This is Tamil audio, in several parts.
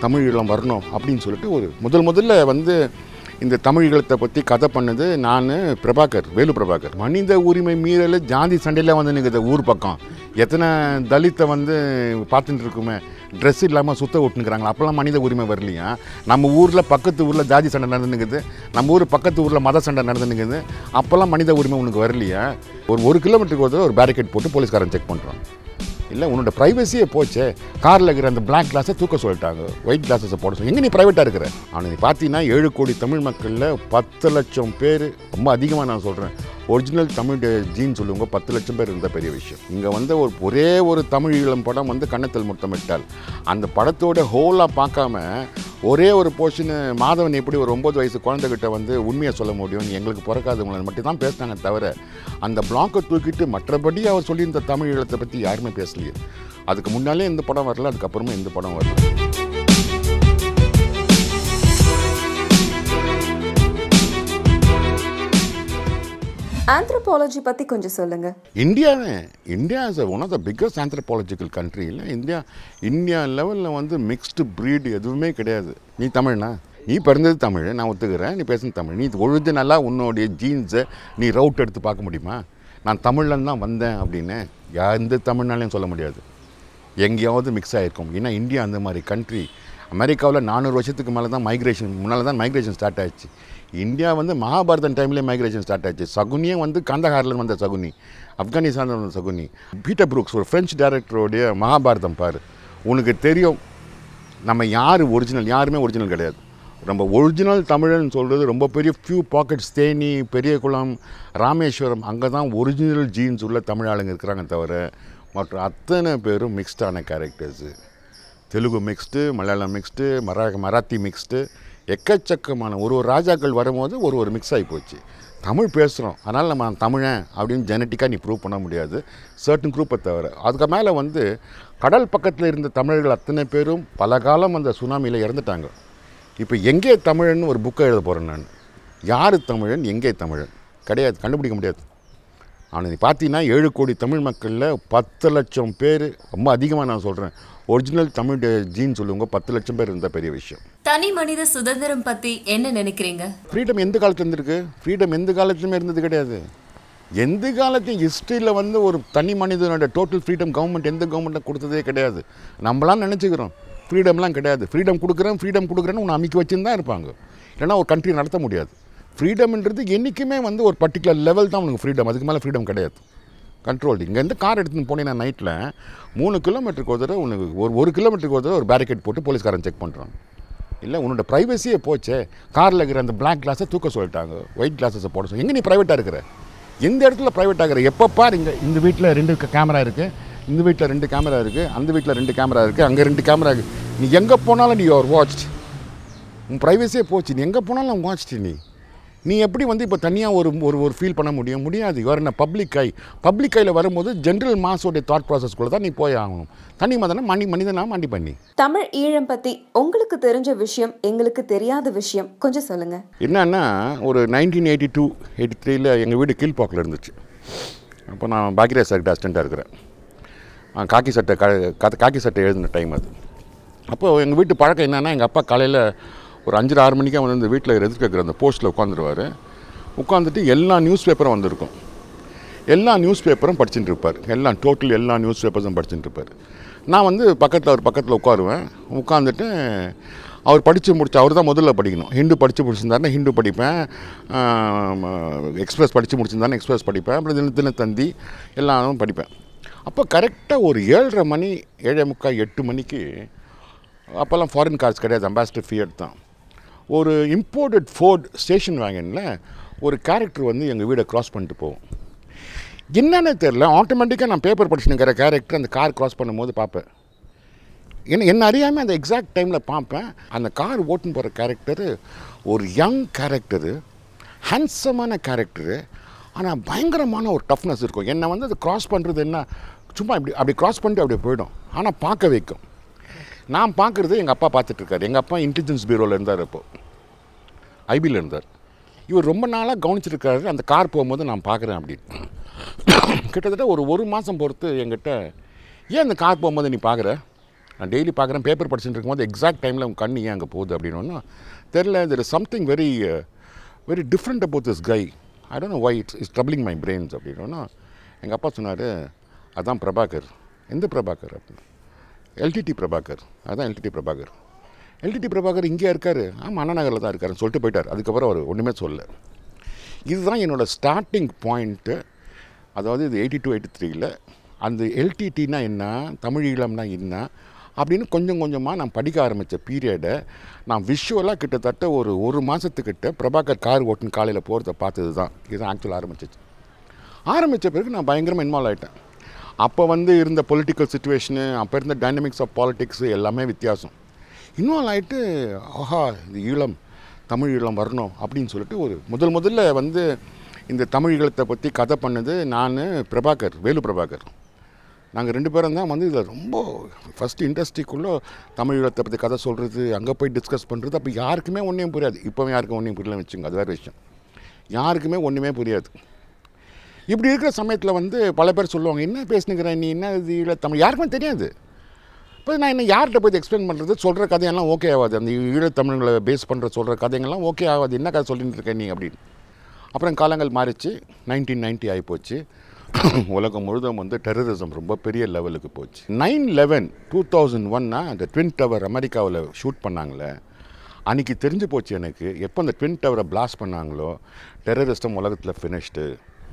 தமிழ் ஈழம் வரணும் அப்படின்னு சொல்லிட்டு ஒரு முதல் முதல்ல வந்து இந்த தமிழ் ஈழத்தை பற்றி கதை பண்ணது நான் பிரபாகர் வேலு பிரபாகர் மனித உரிமை மீறல் ஜாதி சண்டையில் வந்து நிற்குது ஊர் பக்கம் எத்தனை தலித்தை வந்து பார்த்துட்டு இருக்குமே ட்ரெஸ் இல்லாமல் சுத்த விட்டுனுக்குறாங்களா அப்போல்லாம் மனித உரிமை வரலையா நம்ம ஊரில் பக்கத்து ஊரில் ஜாதி சண்டை நடந்துனுக்குது நம்ம ஊர் பக்கத்து ஊரில் மத சண்டை நடந்துனுக்குது அப்போல்லாம் மனித உரிமை உனக்கு வரலையா ஒரு ஒரு கிலோமீட்டருக்கு ஒரு ஒரு பேரிகேட் போட்டு போலீஸ்காரன் செக் பண்ணுறான் இல்லை உன்னோட ப்ரைவசியே போச்சே காரில் இருக்கிற அந்த பிளாக் கிளாஸை தூக்க சொல்லிட்டாங்க ஒயிட் கிளாஸஸை போட சொல்லி எங்கே நீ ப்ரைவேட்டாக இருக்கிற ஆனால் நீ பார்த்தீங்கன்னா ஏழு கோடி தமிழ் மக்களில் பத்து லட்சம் பேர் ரொம்ப அதிகமாக நான் சொல்கிறேன் ஒரிஜினல் தமிழ் ஜீன் சொல்லுவங்க பத்து லட்சம் பேர் இருந்த பெரிய விஷயம் இங்கே வந்து ஒரு ஒரே ஒரு தமிழ் ஈழம் படம் வந்து கண்ணத்தில் முத்தமிட்டால் அந்த படத்தோட ஹோலாக பார்க்காம ஒரே ஒரு போர்ஷனு மாதவன் எப்படி ஒரு ஒம்பது வயசு குழந்தைகிட்ட வந்து உண்மையை சொல்ல முடியும் எங்களுக்கு பிறக்காதவங்களை மட்டும் தான் பேசினாங்க தவிர அந்த பிளாக்கை தூக்கிட்டு மற்றபடி அவர் சொல்லியிருந்த தமிழ் ஈழத்தை பற்றி யாருமே பேசலையே அதுக்கு முன்னாலே இந்த படம் வரல அதுக்கப்புறமா இந்த படம் வரல ஆந்த்ரோபாலஜி பத்தி கொஞ்சம் சொல்லுங்க இந்தியாவே India is one of the biggest anthropological country இல்லை இந்தியா இந்தியா லெவலில் வந்து மிக்ஸ்டு ப்ரீடு எதுவுமே கிடையாது நீ தமிழ்னா நீ பிறந்தது தமிழ் நான் ஒத்துக்கிறேன் நீ பேசுனது தமிழ் நீ ஒழுதுனெல்லாம் உன்னுடைய ஜீன்ஸை நீ ரவுட் எடுத்து பார்க்க முடியுமா நான் தமிழ்லேருந்து தான் வந்தேன் அப்படின்னு எந்த தமிழ்னாலையும் சொல்ல முடியாது எங்கேயாவது மிக்ஸ் ஆகிருக்கும் ஏன்னா இந்தியா அந்த மாதிரி கண்ட்ரி அமெரிக்காவில் நானூறு வருஷத்துக்கு மேலே தான் மைக்ரேஷன் முன்னால் தான் மைக்ரேஷன் ஸ்டார்ட் ஆச்சு இந்தியா வந்து மகாபாரதன் டைம்லேயே மைக்ரேஷன் ஸ்டார்ட் ஆச்சு சகுனியே வந்து கந்தஹாரில் வந்த சகுனி ஆப்கானிஸ்தான் வந்த சகுனி பீட்டர் புரூக்ஸ் ஒரு ஃப்ரெஞ்ச் டேரக்டருடைய மகாபாரதம் பாரு உனக்கு தெரியும் நம்ம யார் ஒரிஜினல் யாருமே ஒரிஜினல் கிடையாது நம்ம ஒரிஜினல் தமிழன் சொல்கிறது ரொம்ப பெரிய ஃபியூ பாக்கெட்ஸ் தேனி பெரியகுளம் ராமேஸ்வரம் அங்கே தான் ஒரிஜினல் ஜீன்ஸ் உள்ள தமிழ் ஆளுங்க இருக்கிறாங்க தவிர மற்ற அத்தனை பேரும் மிக்ஸ்டான characters Telugu mixed Malayalam mixed மரா மராத்தி மிக்ஸ்டு எக்கச்சக்கமான ஒரு ஒரு ராஜாக்கள் வரும்போது ஒரு ஒரு மிக்ஸ் ஆகி போச்சு தமிழ் பேசுகிறோம் அதனால் நம்ம தமிழன் அப்படின்னு ஜெனட்டிக்காக நீ ப்ரூவ் பண்ண முடியாது சர்டன் குரூப்பை தவிர அதுக்கு மேலே வந்து கடல் பக்கத்தில் இருந்த தமிழர்கள் அத்தனை பேரும் பல காலம் அந்த சுனாமியில் இறந்துட்டாங்க இப்போ எங்கே தமிழன் ஒரு புக்கை எழுத போகிறேன் நான் யார் தமிழன் எங்கே தமிழன் கிடையாது கண்டுபிடிக்க முடியாது ஆனால் நீ பார்த்தீங்கன்னா ஏழு கோடி தமிழ் மக்களில் பத்து லட்சம் பேர் ரொம்ப அதிகமாக நான் சொல்கிறேன் ஒரிஜினல் தமிழ் ஜீன் சொல்லுவங்க பத்து லட்சம் பேர் இருந்த பெரிய விஷயம் தனி மனித சுதந்திரம் பத்தி என்ன நினைக்கிறீங்க ஃப்ரீடம் எந்த காலத்துல இருந்திருக்கு ஃப்ரீடம் எந்த காலத்துலையுமே இருந்தது கிடையாது எந்த காலத்தையும் ஹிஸ்ட்ரியில் வந்து ஒரு தனி மனிதனோட டோட்டல் ஃப்ரீடம் கவர்மெண்ட் எந்த கவர்மெண்ட்டும் கொடுத்ததே கிடையாது நம்மளாம் நினச்சிக்கிறோம் ஃப்ரீடம்லாம் கிடையாது ஃப்ரீடம் கொடுக்குறேன் ஃப்ரீடம் கொடுக்குறேன்னு உன்னை அமைக்க வச்சுன்னு தான் இருப்பாங்க இல்லைன்னா ஒரு கண்ட்ரி நடத்த முடியாது ஃப்ரீடம்ன்றது என்றைக்குமே வந்து ஒரு பர்டிகுலர் லெவல் தான் உனக்கு ஃப்ரீடம் அதுக்கு மேலே ஃப்ரீடம் கிடையாது கண்ட்ரோல் இங்கேருந்து கார் எடுத்துன்னு போனீங்கன்னா நைட்டில் மூணு கிலோமீட்டருக்கு ஒரு தடவை உனக்கு ஒரு ஒரு கிலோமீட்டருக்கு ஒரு தடவை ஒரு பேரிகேட் போட்டு போலீஸ்காரன் செக் பண்ணுறான் இல்லை உன்னோட ப்ரைவசியே போச்சே காரில் இருக்கிற அந்த பிளாக் கிளாஸை தூக்க சொல்லிட்டாங்க ஒயிட் கிளாஸஸை போட சொல்லி எங்கே நீ ப்ரைவேட்டாக இருக்கிற எந்த இடத்துல ப்ரைவேட்டாக இருக்கிற எப்போ பார் இங்கே இந்த வீட்டில் ரெண்டு கேமரா இருக்குது இந்த வீட்டில் ரெண்டு கேமரா இருக்குது அந்த வீட்டில் ரெண்டு கேமரா இருக்குது அங்கே ரெண்டு கேமரா இருக்குது நீ எங்கே போனாலும் நீ ஒரு வாட்ச் உன் ப்ரைவசியே போச்சு நீ எங்கே போனாலும் வாட்ச்டு நீ நீ எப்படி வந்து இப்போ தனியாக ஒரு ஒரு ஒரு ஃபீல் பண்ண முடியும் முடியாது யுவர் என்ன பப்ளிக் ஐ பப்ளிக் ஐயில் வரும்போது ஜென்ரல் மாஸோடைய தாட் ப்ராசஸ்க்குள்ளே தான் நீ போய் ஆகணும் தனி மதனா மணி மனிதனா மண்டி பண்ணி தமிழ் ஈழம் பத்தி உங்களுக்கு தெரிஞ்ச விஷயம் எங்களுக்கு தெரியாத விஷயம் கொஞ்சம் சொல்லுங்க என்னன்னா ஒரு நைன்டீன் எயிட்டி டூ எயிட்டி த்ரீல எங்கள் வீடு கீழ்பாக்கில் இருந்துச்சு அப்போ நான் பாக்கியராஜ் சார்கிட்ட அசிஸ்டண்ட்டாக இருக்கிறேன் நான் காக்கி சட்டை கா கா- காக்கி சட்டை எழுதின டைம் அது அப்போது எங்கள் வீட்டு பழக்கம் என்னென்னா எங்கள் அப்பா காலையில் ஒரு அஞ்சு ஆறு மணிக்கே வந்து இந்த வீட்டில் எதிர்க்க இருக்கிற அந்த போஸ்ட்டில் உட்காந்துருவார் உட்காந்துட்டு எல்லா நியூஸ் பேப்பரும் வந்திருக்கும் எல்லா நியூஸ் பேப்பரும் படிச்சுட்டு இருப்பார் எல்லாம் டோட்டல் எல்லா நியூஸ் பேப்பர்ஸும் படிச்சுட்டு இருப்பார் நான் வந்து பக்கத்தில் அவர் பக்கத்தில் உட்காருவேன் உட்காந்துட்டு அவர் படித்து முடிச்சு அவர் தான் முதல்ல படிக்கணும் ஹிந்து படித்து முடிச்சிருந்தாருன்னா ஹிந்து படிப்பேன் எக்ஸ்பிரஸ் படித்து முடிச்சிருந்தாருன்னா எக்ஸ்பிரஸ் படிப்பேன் அப்புறம் தின தினத்தந்தி எல்லாரும் படிப்பேன் அப்போ கரெக்டாக ஒரு ஏழரை மணி ஏழே முக்கால் எட்டு மணிக்கு அப்போல்லாம் ஃபாரின் கார்ஸ் கிடையாது அம்பாசிடர் ஃபியட் தான் ஒரு இம்போர்ட்டட் ஃபோர்ட் ஸ்டேஷன் வேகனில் ஒரு கேரக்டர் வந்து எங்கள் வீடை க்ராஸ் பண்ணிட்டு போகும் என்னன்னு தெரில ஆட்டோமேட்டிக்காக நான் பேப்பர் படிச்சுனுங்கிற கேரக்டர் அந்த கார் க்ராஸ் பண்ணும்போது பார்ப்பேன் என்ன என்ன அறியாமல் அந்த எக்ஸாக்ட் டைமில் பார்ப்பேன் அந்த கார் ஓட்டுன்னு போகிற கேரக்டரு ஒரு யங் கேரக்டரு ஹேண்ட்ஸமான கேரக்டரு ஆனால் பயங்கரமான ஒரு டஃப்னஸ் இருக்கும் என்னை வந்து அது க்ராஸ் பண்ணுறது என்ன சும்மா இப்படி அப்படி க்ராஸ் பண்ணிட்டு அப்படியே போயிடும் ஆனால் பார்க்க வைக்கும் நான் பார்க்குறது எங்கள் அப்பா பார்த்துட்ருக்காரு எங்கள் அப்பா இன்டெலிஜென்ஸ் பியூரோவில் இருந்தார் இப்போ ஐபியில் இருந்தார் இவர் ரொம்ப நாளாக கவனிச்சிருக்காரு அந்த கார் போகும்போது நான் பார்க்குறேன் அப்படின்னு கிட்டத்தட்ட ஒரு ஒரு மாதம் பொறுத்து என்கிட்ட ஏன் அந்த கார் போகும்போது நீ பார்க்குற நான் டெய்லி பார்க்குறேன் பேப்பர் படிச்சுட்டு இருக்கும்போது எக்ஸாக்ட் டைமில் உங்கள் கண் ஏன் அங்கே போகுது அப்படின்னு தெரில there is something very very different about this guy I don't know why it's is troubling my brains அப்படின்னா எங்கள் அப்பா சொன்னார் அதான் பிரபாகர் எந்த பிரபாகர் அப்படின்னு எல்டிடி பிரபாகர் அதான் எல்டிடி பிரபாகர் எல்டிடி பிரபாகர் இங்கே இருக்கார் ஆமாம் அண்ணா நகரில் தான் இருக்காருன்னு சொல்லிட்டு போயிட்டார் அதுக்கப்புறம் அவர் ஒன்றுமே சொல்லல இதுதான் என்னோடய ஸ்டார்டிங் பாயிண்ட்டு அதாவது இது எயிட்டி டூ எயிட்டி த்ரீல அந்த எல்டிடினா என்ன தமிழ் ஈழம்னா என்ன அப்படின்னு கொஞ்சம் கொஞ்சமாக நான் படிக்க ஆரம்பித்த பீரியடை நான் விஷுவலாக கிட்டத்தட்ட ஒரு ஒரு மாதத்துக்கிட்ட பிரபாகர் கார் ஓட்டுன்னு காலையில் போகிறத பார்த்தது தான் இதுதான் ஆக்சுவலாக ஆரம்பிச்சிச்சு ஆரம்பித்த பிறகு நான் பயங்கரமாக இன்வால்வ் ஆகிட்டேன் அப்போ வந்து இருந்த பொலிட்டிக்கல் சுச்சுவேஷனு அப்போ இருந்த டைனமிக்ஸ் ஆஃப் பாலிட்டிக்ஸ் எல்லாமே வித்தியாசம் இன்வால்வ் ஆகிட்டு ஆஹா இது ஈழம் தமிழ் ஈழம் வரணும் அப்படின்னு சொல்லிட்டு ஒரு முதல் முதல்ல வந்து இந்த தமிழ் ஈழத்தை பற்றி கதை பண்ணது நான் பிரபாகர் வேலு பிரபாகர் நாங்கள் ரெண்டு பேரும் தான் வந்து இதில் ரொம்ப ஃபஸ்ட்டு இண்டஸ்ட்ரிக்குள்ளே தமிழ் ஈழத்தை பற்றி கதை சொல்கிறது அங்கே போய் டிஸ்கஸ் பண்ணுறது அப்போ யாருக்குமே ஒன்றையும் புரியாது இப்போவும் யாருக்கும் ஒன்றையும் புரியல வச்சுங்க அது வேறு விஷயம் யாருக்குமே ஒன்றுமே புரியாது இப்படி இருக்கிற சமயத்தில் வந்து பல பேர் சொல்லுவாங்க என்ன பேசுனுங்கிற நீ என்ன இது ஈழ தமிழ் யாருக்குமே தெரியாது இப்போ நான் என்ன யார்கிட்ட போய் எக்ஸ்பிளைன் பண்ணுறது சொல்கிற கதையெல்லாம் ஓகே ஆகாது அந்த ஈழத்தமிழ்களை பேஸ் பண்ணுற சொல்கிற கதைங்கள்லாம் ஓகே ஆகாது என்ன கதை சொல்லிட்டு இருக்க நீ அப்படின்னு அப்புறம் காலங்கள் மாறிச்சு நைன்டீன் நைன்ட்டி ஆகிப்போச்சு உலகம் முழுதும் வந்து டெரரிசம் ரொம்ப பெரிய லெவலுக்கு போச்சு நைன் லெவன் டூ தௌசண்ட் ஒன்னா அந்த ட்வின் டவர் அமெரிக்காவில் ஷூட் பண்ணாங்களே அன்றைக்கி தெரிஞ்சு போச்சு எனக்கு எப்போ அந்த ட்வின் டவரை பிளாஸ்ட் பண்ணாங்களோ டெரரிஸ்டம் உலகத்தில் ஃபினிஷ்டு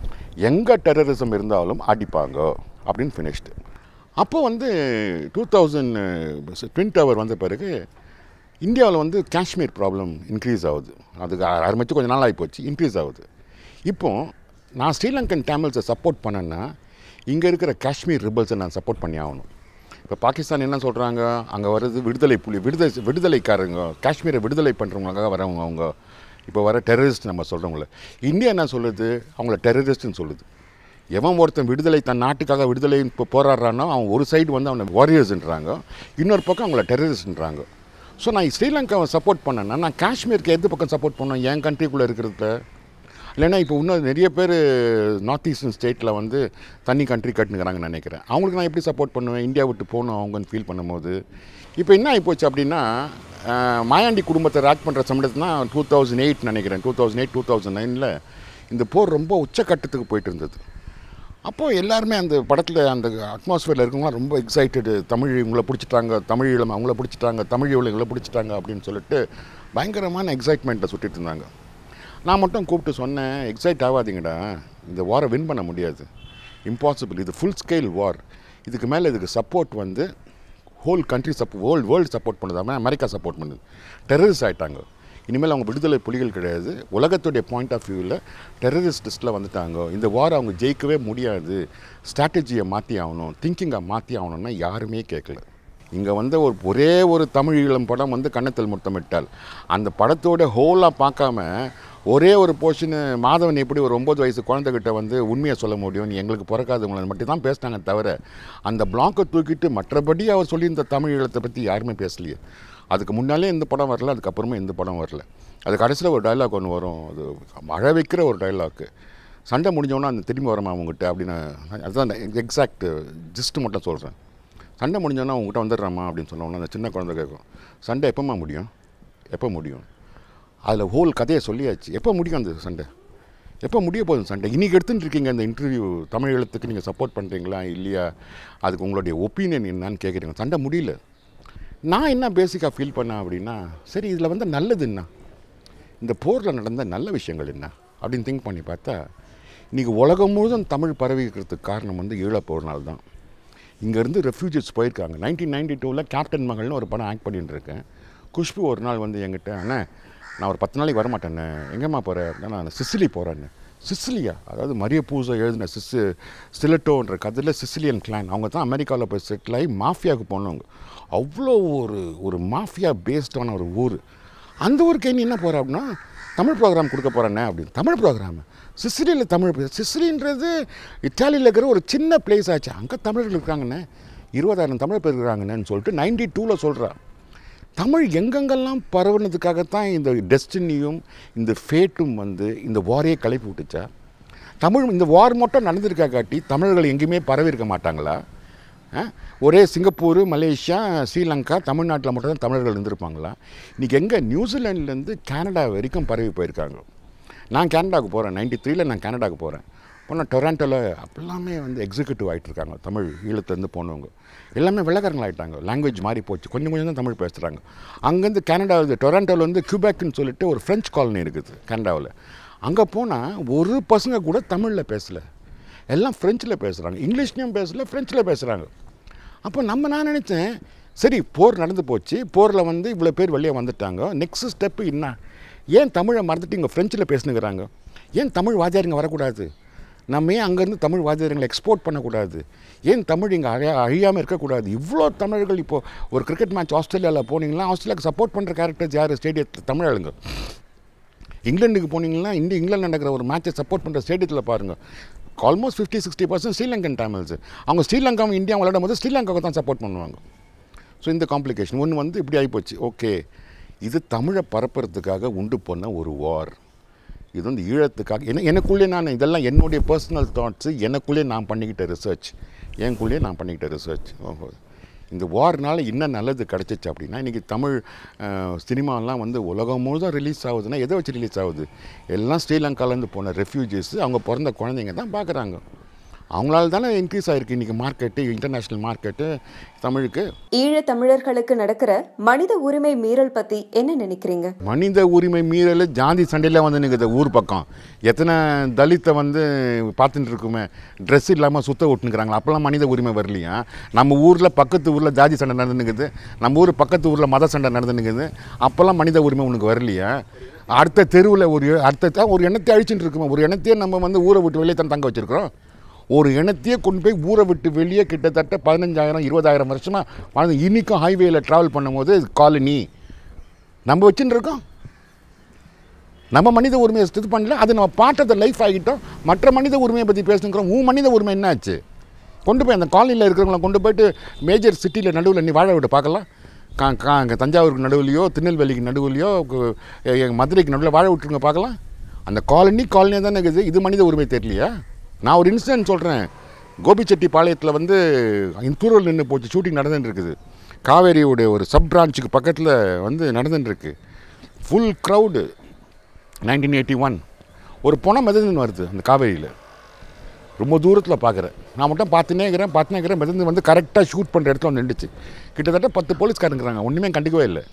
எங்கே டெரரிசம் இருந்தாலும் அடிப்பாங்க அப்படின்னு ஃபினிஷ்டு அப்போ வந்து டூ தௌசண்ட் ட்வின் டவர் வந்த பிறகு இந்தியாவில் வந்து காஷ்மீர் ப்ராப்ளம் இன்க்ரீஸ் ஆகுது அதுக்கு ஆரம்பித்து கொஞ்சம் நாள் ஆகிப்போச்சு இன்க்ரீஸ் ஆகுது இப்போ நான் ஸ்ரீலங்கன் டேமில்ஸை சப்போர்ட் பண்ணேன்னா இங்கே இருக்கிற காஷ்மீர் ரிபல்ஸை நான் சப்போர்ட் பண்ணி ஆகணும் இப்போ பாகிஸ்தான் என்ன சொல்கிறாங்க அங்கே வர்றது விடுதலை புலி விடுதலை விடுதலைக்காரங்க காஷ்மீரை விடுதலை பண்ணுறவங்களுக்காக வரவங்க அவங்க இப்போ வர டெரரிஸ்ட் நம்ம சொல்கிறவங்கள இந்தியா என்ன சொல்லுது அவங்கள டெரரிஸ்ட்னு சொல்லுது எவன் ஒருத்தன் விடுதலை தன் நாட்டுக்காக விடுதலை இப்போ போராடுறானோ அவன் ஒரு சைடு வந்து அவனை வாரியர்ஸ்ன்றாங்க இன்னொரு பக்கம் அவங்கள டெரரிஸ்ட்ன்றாங்க ஸோ நான் ஸ்ரீலங்காவை சப்போர்ட் பண்ணேன்னா நான் காஷ்மீருக்கு எந்த பக்கம் சப்போர்ட் பண்ணேன் என் கண்ட்ரிக்குள்ளே இருக்கிறத இல்லைன்னா இப்போ இன்னும் நிறைய பேர் நார்த் ஈஸ்டர்ன் ஸ்டேட்டில் வந்து தண்ணி கண்ட்ரி கட்டுனுங்கிறாங்கன்னு நினைக்கிறேன் அவங்களுக்கு நான் எப்படி சப்போர்ட் பண்ணுவேன் இந்தியா விட்டு போகணும் அவங்கன்னு ஃபீல் பண்ணும்போது இப்போ என்ன ஆகிப்போச்சு அப்படின்னா அஹ், மாயாண்டி குடும்பத்தை ராக் பண்ணுற சமயத்தில் தான் டூ தௌசண்ட் எயிட் நினைக்கிறேன் two thousand eight two thousand நைனில் இந்த போர் ரொம்ப உச்சக்கட்டத்துக்கு போயிட்டு இருந்தது அப்போது எல்லாருமே அந்த படத்தில் அந்த அட்மாஸ்ஃபியரில் இருக்கவங்களாம் ரொம்ப எக்ஸைட்டடு தமிழ் இவங்களை பிடிச்சிட்டாங்க தமிழ் ஈழம் அவங்கள பிடிச்சிட்டாங்க தமிழ் ஈழம் இவங்களை பிடிச்சிட்டாங்க அப்படின்னு சொல்லிட்டு பயங்கரமான எக்ஸைட்மெண்ட்டை சுட்டிட்டு இருந்தாங்க நான் மட்டும் கூப்பிட்டு சொன்னேன் எக்ஸைட் ஆகாதீங்கடா இந்த வாரை வின் பண்ண முடியாது இம்பாசிபிள் இது ஃபுல் ஸ்கேல் வார் இதுக்கு மேலே இதுக்கு சப்போர்ட் வந்து ஹோல் கண்ட்ரி சப்போ ஹோல் வேர்ல்டு சப்போர்ட் பண்ணுதாம அமெரிக்கா சப்போர்ட் பண்ணுது டெரரிஸ்ட் ஆகிட்டாங்க இனிமேல் அவங்க விடுதலை புலிகள் கிடையாது உலகத்துடைய பாயிண்ட் ஆஃப் வியூவில் டெரரிஸ்ட் லிஸ்ட்டில் வந்துட்டாங்க இந்த வார் அவங்க ஜெயிக்கவே முடியாது ஸ்ட்ராட்டஜியை மாற்றி ஆகணும் திங்கிங்கை மாற்றி ஆகணும்னா யாருமே கேட்கல இங்கே வந்து ஒரு ஒரே ஒரு தமிழ் ஈழம் படம் வந்து கன்னத்தில் முத்தமிட்டால் அந்த படத்தோட ஹோலாக பார்க்காம ஒரே ஒரு போர்ஷனு மாதவன் எப்படி ஒரு ஒம்பது வயசு குழந்தைகிட்ட வந்து உண்மையை சொல்ல முடியும் நீ எங்களுக்கு பிறக்காதவங்களை மட்டும் தான் பேசினாங்க தவிர அந்த பிளாக்கை தூக்கிட்டு மற்றபடி அவர் சொல்லியிருந்த தமிழ் ஈழத்தை பற்றி யாருமே பேசலையே அதுக்கு முன்னாலே எந்த படம் வரல அதுக்கப்புறமா எந்த படம் வரல அது கடைசியில் ஒரு டைலாக் ஒன்று வரும் அது அழ வைக்கிற ஒரு டைலாக்கு சண்டை முடிஞ்சோன்னா அந்த திரும்பி வரமா அவங்ககிட்ட அப்படின்னு அதுதான் எக்ஸாக்ட் ஜிஸ்ட் மட்டும் சொல்கிறேன் சண்டை முடிஞ்சோன்னா உங்ககிட்ட வந்துடுறாமா அப்படின்னு சொன்னோன்னா அந்த சின்ன குழந்தை கேட்கும் சண்டை எப்போம்மா முடியும் எப்போ முடியும் அதில் ஹோல் கதையை சொல்லியாச்சு எப்போ முடியும் அந்த சண்டை எப்போ முடிய போகுது சண்டை இன்றைக்கி எடுத்துகிட்டு இருக்கீங்க அந்த இன்டர்வியூ தமிழ் எழுத்துக்கு நீங்கள் சப்போர்ட் பண்ணுறீங்களா இல்லையா அதுக்கு உங்களுடைய ஒப்பீனியன் என்னன்னு கேட்குறீங்க சண்டை முடியல நான் என்ன பேசிக்காக ஃபீல் பண்ணேன் அப்படின்னா சரி இதில் வந்து நல்லது என்ன இந்த போரில் நடந்த நல்ல விஷயங்கள் என்ன அப்படின்னு திங்க் பண்ணி பார்த்தா இன்றைக்கி உலகம் முழுதும் தமிழ் பரவி இருக்கிறதுக்கு காரணம் வந்து ஈழப்போர்னால் தான் இங்கேருந்து ரெஃப்யூஜிஸ் போயிருக்காங்க நைன்டீன் நைன்டி டூவில் கேப்டன் மகள்னு ஒரு படம் ஆக்ட் பண்ணிட்டு இருக்கேன் குஷ்பு ஒரு நாள் வந்து என்கிட்ட அண்ணே நான் ஒரு பத்து நாளைக்கு வரமாட்டேண்ணே எங்கேம்மா போகிறேன் நான் சிசிலி போகிறேன்னு சிசிலியா அதாவது மரிய பூசை எழுதின சிசு ஸ்டிலட்டோன்ற கதையில் சிசிலியன் கிளான் அவங்க தான் அமெரிக்காவில் போய் செட்டில் ஆகி மாஃபியாவுக்கு போனவங்க அவ்வளோ ஒரு ஒரு மாஃபியா பேஸ்டான ஒரு ஊர் அந்த ஊருக்கு நீ என்ன போகிற அப்படின்னா தமிழ் ப்ரோக்ராம் கொடுக்க போகிறேண்ணே அப்படின்னு தமிழ் ப்ரோக்ராம் சிசிலியில் தமிழ் பே- சிசிலின்றது இத்தாலியில் இருக்கிற ஒரு சின்ன பிளேஸ் ஆச்சு அங்கே தமிழர்கள் இருக்காங்கண்ணே இருபதாயிரம் தமிழ் பேர் இருக்கிறாங்கண்ணேன்னு சொல்லிட்டு நைன்டி டூவில் சொல்கிறா தமிழ் எங்கெங்கெல்லாம் பரவுனதுக்காகத்தான் இந்த டெஸ்டினியும் இந்த ஃபேட்டும் வந்து இந்த வாரையே கிளப்பி விட்டுச்சா தமிழ் இந்த வார் மட்டும் நடந்திருக்கா காட்டி தமிழர்கள் எங்கேயுமே பரவி இருக்க மாட்டாங்களா ஆ? ஒரே சிங்கப்பூர் மலேசியா ஸ்ரீலங்கா தமிழ்நாட்டில் மட்டும் தான் தமிழர்கள் இருந்திருப்பாங்களா இன்றைக்கி எங்கே நியூசிலாண்ட்லேருந்து கனடா வரைக்கும் பரவி போயிருக்காங்க நான் கனடாவுக்கு போகிறேன் நைன்டி த்ரீல நான் கனடாவுக்கு போகிறேன் போனால் டொராண்டோவில் அப்பெல்லாமே வந்து எக்ஸிக்யூட்டிவ் ஆகிட்டு இருக்காங்க தமிழ் ஈழத்துலேருந்து போனவங்க எல்லாமே வெள்ளக்காரங்களாயிட்டாங்க லாங்குவேஜ் மாறி போச்சு கொஞ்சம் கொஞ்சம் தான் தமிழ் பேசுகிறாங்க அங்கேருந்து கனடா டொராண்டோவில் வந்து கியூபேக்னு சொல்லிட்டு ஒரு ஃப்ரெஞ்ச் காலனி இருக்குது கனடாவில் அங்கே போனால் ஒரு பசங்க கூட தமிழில் பேசலை எல்லாம் ஃப்ரெஞ்சில் பேசுகிறாங்க இங்கிலீஷ்லையும் பேசல ஃப்ரெஞ்சில் பேசுகிறாங்க அப்போ நம்ம நான் நினச்சேன் சரி போர் நடந்து போச்சு போரில் வந்து இவ்வளோ பேர் வெளியே வந்துட்டாங்க நெக்ஸ்ட் ஸ்டெப்பு என்ன ஏன் தமிழை மறந்துட்டு இங்கே ஃப்ரெஞ்சில் பேசுனுங்கிறாங்க ஏன் தமிழ் வாத்தியாருங்க வரக்கூடாது நம்ம ஏன் அங்கேருந்து தமிழ் வாத்தியாரங்களை எக்ஸ்போர்ட் பண்ணக்கூடாது ஏன் தமிழ் இங்கே அழியா அழியாமல் இருக்கக்கூடாது இவ்வளோ தமிழர்கள் இப்போது ஒரு கிரிக்கெட் மேட்ச் ஆஸ்திரேலியாவில் போனீங்கன்னா ஆஸ்திரேலியாவுக்கு சப்போர்ட் பண்ணுற கேரக்டர்ஸ் யார் ஸ்டேடியத்தில் தமிழ் ஆளுங்க இங்கிலாந்துக்கு போனீங்கன்னா இந்திய இங்கிலாந்து நடக்கிற ஒரு மேட்சை சப்போர்ட் பண்ணுற ஸ்டேடியத்தில் பாருங்கள் almost fifty sixty percent Sri Lankan Tamils அவங்க ஸ்ரீலங்காவும் இந்தியா விளையாடும் போது ஸ்ரீலங்காவுக்கு தான் சப்போர்ட் பண்ணுவாங்க ஸோ இந்த காம்ப்ளிகேஷன் ஒன்று வந்து இப்படி ஆகிப்போச்சு ஓகே இது தமிழை பரப்புறதுக்காக உண்டு பண்ண ஒரு வார் இது வந்து ஈழத்துக்காக என்ன எனக்குள்ளே நான் இதெல்லாம் என்னுடைய பர்சனல் தாட்ஸு எனக்குள்ளே நான் பண்ணிக்கிட்ட ரிசர்ச் எனக்குள்ளேயே நான் பண்ணிக்கிட்ட ரிசர்ச் ஓஹோ இந்த வார்னால் என்ன நல்லது கிடச்சிச்சு அப்படின்னா இன்றைக்கி தமிழ் அஹ், சினிமாலாம் வந்து உலகம் முழுதும் ரிலீஸ் ஆகுதுன்னா எதை வச்சு ரிலீஸ் ஆகுது எல்லாம் ஸ்ரீலங்காலேருந்து போன ரெஃப்யூஜிஸ் அவங்க பிறந்த குழந்தைங்க தான் பார்க்குறாங்க அவங்களால தானே இன்க்ரீஸ் ஆகிருக்கு இன்றைக்கி மார்க்கெட்டு இன்டர்நேஷ்னல் மார்க்கெட்டு தமிழுக்கு ஈழத் தமிழர்களுக்கு நடக்கிற மனித உரிமை மீறல் பத்தி என்ன நினைக்கிறீங்க மனித உரிமை மீறல் ஜாதி சண்டையில் வந்து நிற்குது ஊர் பக்கம் எத்தனை தலித்தை வந்து பார்த்துட்டு இருக்குமே ட்ரெஸ் இல்லாமல் சுத்த விட்டுனுக்குறாங்களா அப்போல்லாம் மனித உரிமை வரலையா நம்ம ஊரில் பக்கத்து ஊரில் ஜாதி சண்டை நடந்துனுக்குது நம்ம ஊர் பக்கத்து ஊரில் மத சண்டை நடந்துனுக்குது அப்போல்லாம் மனித உரிமை உனக்கு வரலையா அடுத்த தெருவில் ஒரு அடுத்த ஒரு எண்ணத்தை அழிச்சுட்டு இருக்குமா ஒரு எண்ணத்தையே நம்ம வந்து ஊரை விட்டு வெளியே தான் தங்க வச்சுருக்கிறோம் ஒரு இனத்தையே கொண்டு போய் ஊரை விட்டு வெளியே கிட்டத்தட்ட பதினஞ்சாயிரம் இருபதாயிரம் வருஷமாக வாழ்ந்து இன்றைக்கும் ஹைவேயில் ட்ராவல் பண்ணும்போது காலனி நம்ம வச்சுட்டு இருக்கோம் நம்ம மனித உரிமையை இது பண்ணல அது நம்ம பாட்டத்தை லைஃப் ஆகிட்டோம் மற்ற மனித உரிமையை பற்றி பேசுங்கிறோம் உன் மனித உரிமை என்னாச்சு கொண்டு போய் அந்த காலனியில் இருக்கிறவங்கள கொண்டு போயிட்டு மேஜர் சிட்டியில் நடுவில் நீ வாழ விட்டு பார்க்கலாம் கா கா இங்கே தஞ்சாவூருக்கு நடுவுலையோ திருநெல்வேலிக்கு நடுவுலையோ கு- எ- எங்க மதுரைக்கு நடுவில் வாழ விட்டுருங்க பார்க்கலாம் அந்த காலனி காலனியாக தானே இருக்குது இது மனித உரிமை தெரியலையா நான் ஒரு இன்சிடென்ட் சொல்கிறேன் கோபிச்செட்டிப்பாளையத்தில் வந்து தூரல் நின்று போச்சு ஷூட்டிங் நடந்துட்டு இருக்குது காவேரியோடைய ஒரு சப் பிரான்ச்சுக்கு பக்கத்தில் வந்து நடந்துட்டு இருக்கு full crowd nineteen eighty one ஒரு புனம் மிதந்துன்னு வருது அந்த காவேரியில் ரொம்ப தூரத்தில் பார்க்குறேன் நான் மட்டும் பார்த்துனே இருக்கிறேன் பார்த்துனே இருக்கிறேன் மிதந்து வந்து கரெக்டாக ஷூட் பண்ணுற இடத்துல வந்து நின்றுச்சு கிட்டத்தட்ட பத்து போலீஸ்காரங்கிறாங்க ஒன்றுமே கண்டுக்கவே இல்லை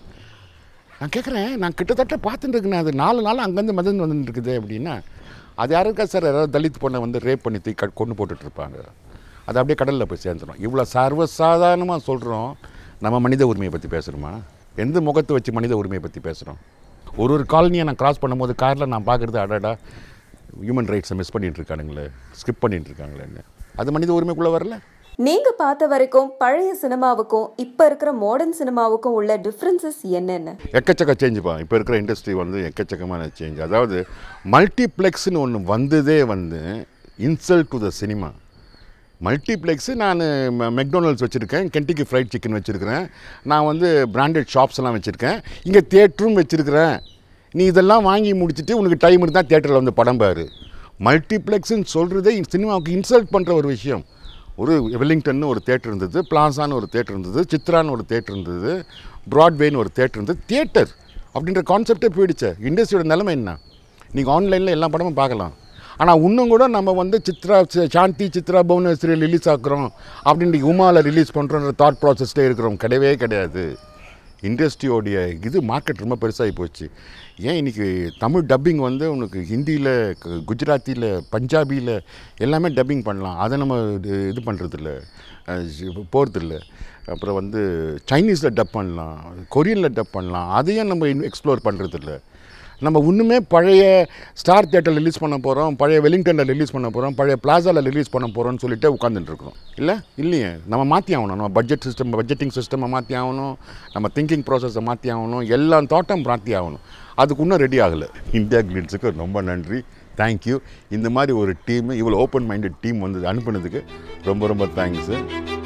நான் கேட்குறேன் நான் கிட்டத்தட்ட பார்த்துட்டு இருக்கேன் அது நாலு நாள் அங்கேருந்து மிதந்து வந்துட்டு இருக்குது அப்படின்னா அது யாருக்கா சார் யாராவது தலித் பொண்ணை வந்து ரேப் பண்ணி தூக்கி க- கொண்டு போட்டுட்டு இருப்பாங்க அது அப்படியே கடலில் போய் சேர்ந்துடும் இவ்வளோ சர்வசாதாரணமாக சொல்கிறோம் நம்ம மனித உரிமையை பற்றி பேசுகிறோமா எந்த முகத்தை வச்சு மனித உரிமையை பற்றி பேசுகிறோம் ஒரு ஒரு காலனியை நான் கிராஸ் பண்ணும்போது காரில் நான் பார்க்குறது அடடா ஹியூமன் ரைட்ஸை மிஸ் பண்ணிட்டு இருக்கானுங்களே ஸ்கிப் பண்ணிட்டு இருக்காங்களேன்னு அது மனித உரிமைக்குள்ளே வரல நீங்க பார்த்த வரைக்கும் பழைய சினிமாவுக்கும் இப்ப இருக்கிற மாடர்ன் சினிமாவுக்கும் உள்ள டிஃபரன்சஸ் என்னென்ன எக்கச்சக்க சேஞ்சுப்பா இப்போ இருக்கிற இண்டஸ்ட்ரி வந்து எக்கச்சக்கமான சேஞ்ச் அதாவது மல்டிப்ளெக்ஸ்னு ஒன்று வந்ததே வந்து insult to the cinema multiplex நான் மெக்டொனல்ட்ஸ் வச்சுருக்கேன் கென்டிக்கி ஃப்ரைட் சிக்கன் வச்சுருக்கிறேன் நான் வந்து பிராண்டட் ஷாப்ஸ் எல்லாம் வச்சுருக்கேன் இங்கே தேட்டரும் வச்சுருக்கிறேன் நீ இதெல்லாம் வாங்கி முடிச்சுட்டு உனக்கு டைம் இருந்தால் தேட்டரில் வந்து படம் பாரு மல்டிப்ளெக்ஸ்ன்னு சொல்கிறதே சினிமாவுக்கு இன்சல்ட் பண்ணுற ஒரு விஷயம் ஒரு வெல்லிங்டன்னு ஒரு தேட்டர் இருந்தது பிளாசான்னு ஒரு தேட்டர் இருந்தது சித்ரான்னு ஒரு தேட்டர் இருந்தது ப்ராட்வேன்னு ஒரு தேட்டர் இருந்தது தியேட்டர் அப்படின்ற கான்செப்டே போயிடுச்சு இண்டஸ்ட்ரியோட நிலைமை என்ன நீங்கள் ஆன்லைனில் எல்லா படமும் பார்க்கலாம் ஆனால் இன்னும் கூட நம்ம வந்து சித்ரா சி- சாந்தி சித்ரா புவனேஸ்வரி ரிலீஸ் ஆக்குறோம் அப்படின்ட்டு உமாவில் ரிலீஸ் பண்ணுறோன்ற தாட் ப்ராசஸ்லேயே இருக்கிறோம் கிடையவே கிடையாது இண்டஸ்ட்ரியோடைய இது மார்க்கெட் ரொம்ப பெருசாகி போச்சு ஏன் இன்றைக்கி தமிழ் டப்பிங் வந்து உனக்கு ஹிந்தியில் குஜராத்தியில் பஞ்சாபியில் எல்லாமே டப்பிங் பண்ணலாம் அதை நம்ம இது இது பண்ணுறதில்ல போகிறதில்ல அப்புறம் வந்து சைனீஸில் டப் பண்ணலாம் கொரியனில் டப் பண்ணலாம் அதையும் நம்ம எக்ஸ்ப்ளோர் பண்ணுறதில்ல நம்ம இன்னுமே பழைய ஸ்டார் தியேட்டரில் ரிலீஸ் பண்ண போகிறோம் பழைய வெலிங்டனில் ரிலீஸ் பண்ண போகிறோம் பழைய பிளாசாவில் ரிலீஸ் பண்ண போகிறோம்னு சொல்லிட்டு உட்காந்துட்டு இருக்கிறோம் இல்லை இல்லையே நம்ம மாற்றி ஆகணும் நம்ம பட்ஜெட் சிஸ்டம் பட்ஜெட்டிங் சிஸ்டமை மாற்றி ஆகணும் நம்ம திங்கிங் ப்ராசஸை மாற்றி ஆகணும் எல்லா தாட்டும் மாற்றி ஆகணும் அதுக்கு இன்னும் ரெடி ஆகலை இந்தியா கிளின்ஸுக்கு ரொம்ப நன்றி தேங்க்யூ இந்த மாதிரி ஒரு டீம் இவ்வளோ ஓப்பன் மைண்டட் டீம் வந்து அனுப்புனதுக்கு ரொம்ப ரொம்ப தேங்க்ஸு